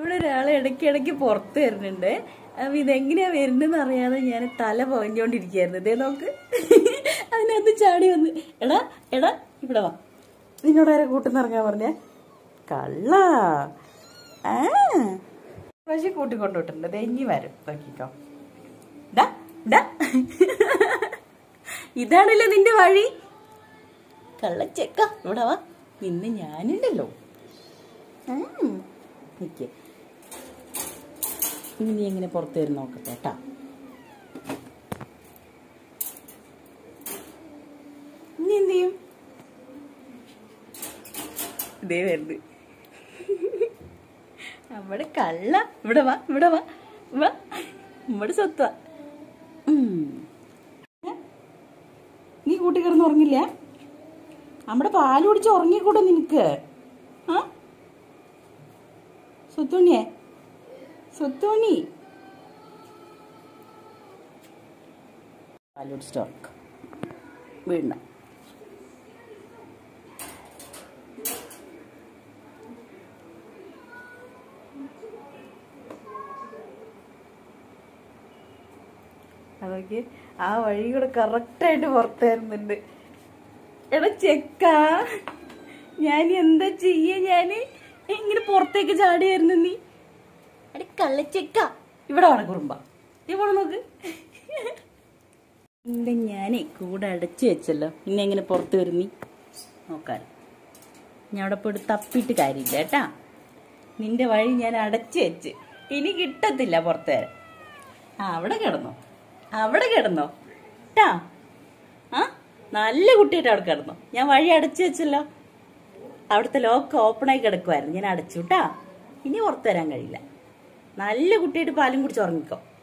ഇവിടെ ഒരാൾ ഇടയ്ക്ക് ഇടയ്ക്ക് പുറത്ത് വരുന്നുണ്ട് അപ്പൊ ഇതെങ്ങനെയാ വരുന്നെന്ന് അറിയാതെ ഞാൻ തല പോയിക്കൊണ്ടിരിക്കുകയായിരുന്നു ഇതേ നോക്ക് അതിനകത്ത് ചാടി വന്ന് എടാ എടാ ഇവിടെ വാ നിന്നോട് ആരെ കൂട്ടുന്നിറങ്ങാൻ പറഞ്ഞേ കള്ള ആ പക്ഷെ കൂട്ടിക്കൊണ്ടുവിട്ടുണ്ട് ദേ ഇനി വരും നോക്കിക്കോ ഡാ ഡാ ഇതാണല്ലോ നിന്റെ വഴി കള്ളച്ചക്ക ഇവിടെ വാ നിന്നെ ഞാനുണ്ടല്ലോ ഉം. നിക്ക് ഇനി നീ എങ്ങനെ പുറത്ത് വരും നോക്കട്ടെ കേട്ടാ നീ എന്ത് ചെയ്യും ഇതേ വരുന്നത് നമ്മുടെ കള്ള ഇവിടെ വാ ഇവിടെ വാ വാ നമ്മുടെ സ്വത്വ നീ കൂട്ടി കിടന്ന് ഉറങ്ങില്ല നമ്മുടെ പാല് കുടിച്ച് ഉറങ്ങിക്കൂടെ നിനക്ക് ആ സ്വത്തുണിയെ സ്വത്തുണി പാല് കുടിച്ചിട്ട് ഉറക്കം വീണ്ട അതൊക്കെ ആ വഴി കൂടെ കറക്റ്റായിട്ട് പുറത്ത് വരുന്നുണ്ട് എടാ ചെക്ക ഞാൻ എന്താ ചെയ്യ ഞാന് ഇങ്ങനെ പുറത്തേക്ക് ചാടി വരുന്നു നീ എടി കള്ളച്ചെക്ക ഇവിടെ വേണം കുറുമ്പ ഇവിടെ നോക്ക് ഇല്ല ഞാനേ കൂടെ അടച്ചു വെച്ചല്ലോ ഇന്നെ എങ്ങനെ പുറത്ത് വരും നീ നോക്കാൻ ഞാൻ അവിടെ പോയിട്ട് തപ്പിയിട്ട് കാര്യമില്ല കേട്ടാ നിന്റെ വഴി ഞാൻ അടച്ചു വെച്ച് ഇനി കിട്ടത്തില്ല പുറത്ത് വരാൻ ആ അവിടെ കിടന്നോ അവിടെ കിടന്നോ ട്ടാ ആ നല്ല കുട്ടിയായിട്ട് അവിടെ കിടന്നോ ഞാൻ വഴി അടച്ചു വെച്ചല്ലോ അവിടുത്തെ ലോക്ക് ഓപ്പണായി കിടക്കുമായിരുന്നു ഞാൻ അടച്ചു ട്ടാ ഇനി പുറത്തു വരാൻ കഴിയില്ല നല്ല കുട്ടിയായിട്ട് പാലും കുടിച്ച് ഉറങ്ങിക്കോ